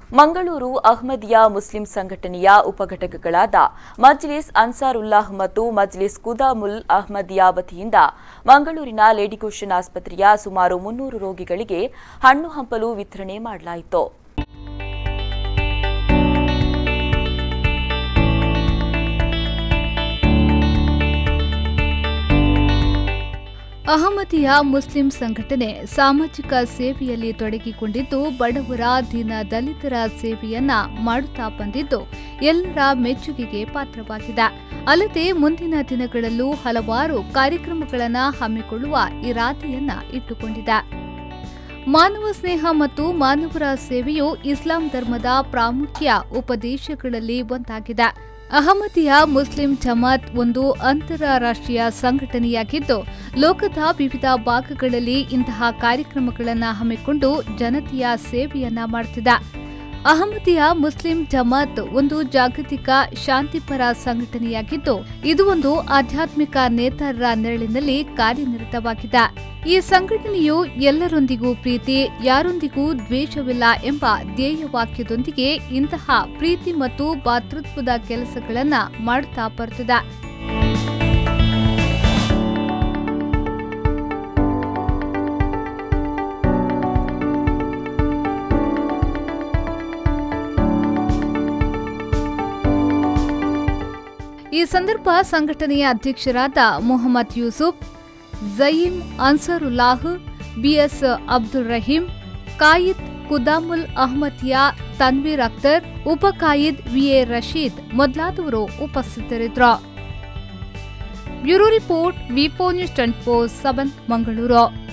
Mangaluru ಅಹ್ಮದಿಯಾ Muslim ಸಂಘಟನೆಯ ಉಪಘಟಕಗಳಾದ ಮಜ್ಲಿಸ್ ಅನ್ಸಾರುಲ್ಲಾಹ್ ಮತ್ತು ಮಜ್ಲಿಸ್ ಕುದಾಮುಲ್ ಅಹ್ಮದಿಯಾ ವತಿಯಿಂದ ಮಂಗಳೂರಿನ ಲೇಡಿಗೋಷನ್ ಆಸ್ಪತ್ರೆಯ ಸುಮಾರು ಮುನ್ನೂರು ರೋಗಿಗಳಿಗೆ ಹಣ್ಣು ಹಂಪಲು ವಿತರಣೆ ಮಾಡಲಾಯಿತು ಅಹಮದಿಯಾ ಮುಸ್ಲಿಂ ಸಂಘಟನೆ ಸಾಮಾಜಿಕ ಸೇವೆಯಲ್ಲಿ ತೊಡಗಿಕೊಂಡಿದ್ದು ಬಡವರ ದೀನ ದಲಿತರ ಸೇವೆಯನ್ನ ಮಾಡುತ್ತಾ ಬಂದಿದ್ದು ಎಲ್ಲರ ಮೆಚ್ಚುಗೆಗೆ ಪಾತ್ರವಾಗಿದೆ ಅಲ್ಲದೆ ಮುಂದಿನ ದಿನಗಳಲ್ಲೂ ಹಲವಾರು ಕಾರ್ಯಕ್ರಮಗಳನ್ನು ಹಮ್ಮಿಕೊಳ್ಳುವ ಇರಾದೆಯನ್ನ ಇಟ್ಟುಕೊಂಡಿದೆ ಮಾನವ ಸ್ನೇಹ ಮತ್ತು ಮಾನವರ ಸೇವೆಯು ಇಸ್ಲಾಂ ಧರ್ಮದ ಪ್ರಾಮುಖ್ಯ ಉಪದೇಶಗಳಲ್ಲಿ ಒಂದಾಗಿದೆ ಅಹಮದಿಯಾ ಮುಸ್ಲಿಂ ಜಮಾತ್ ಒಂದು ಅಂತಾರಾಷ್ಟ್ರೀಯ ಸಂಘಟನೆಯಾಗಿದ್ದು ಲೋಕದ ವಿವಿಧ ಭಾಗಗಳಲ್ಲಿ ಇಂತಹ ಕಾರ್ಯಕ್ರಮಗಳನ್ನು ಹಮ್ಮಿಕೊಂಡು ಜನತೆಯ ಸೇವೆಯನ್ನ ಮಾಡುತ್ತಿದೆ ಅಹಮದಿಯಾ ಮುಸ್ಲಿಂ ಜಮಾತ್ ಒಂದು ಜಾಗತಿಕ ಶಾಂತಿಪರ ಸಂಘಟನೆಯಾಗಿದ್ದು ಇದು ಒಂದು ಆಧ್ಯಾತ್ಮಿಕ ನೇತಾರರ ನೆರಳಿನಲ್ಲಿ ಕಾರ್ಯನಿರತವಾಗಿದೆ ಈ ಸಂಘಟನೆಯು ಎಲ್ಲರೊಂದಿಗೂ ಪ್ರೀತಿ ಯಾರೊಂದಿಗೂ ದ್ವೇಷವಿಲ್ಲ ಎಂಬ ಧ್ಯೇಯವಾಕ್ಯದೊಂದಿಗೆ ಇಂತಹ ಪ್ರೀತಿ ಮತ್ತು ಭಾತೃತ್ವದ ಕೆಲಸಗಳನ್ನ ಮಾಡುತ್ತಾ ಬರುತ್ತಿದೆ ಈ ಸಂದರ್ಭ ಸಂಘಟನೆಯ ಅಧ್ಯಕ್ಷರಾದ ಮೊಹಮ್ಮದ್ ಯೂಸುಫ್ ಜಯೀಂ ಅನ್ಸರುಲ್ಲಾಹ್ ಬಿಎಸ್ ಅಬ್ದುಲ್ ರಹೀಂ ಕಾಯಿದ್ ಕುದಾಮುಲ್ ಅಹ್ಮದಿಯಾ ತನ್ವೀರ್ ಅಖ್ತರ್ ಉಪ ಕಾಯಿದ್ ವಿಎ ರಶೀದ್ ಮೊದಲಾದವರು ಉಪಸ್ಥಿತರಿದ್ದರು ಬ್ಯೂರೋ ರಿಪೋರ್ಟ್ ವಿಪೋ news twenty four seven Mangaluru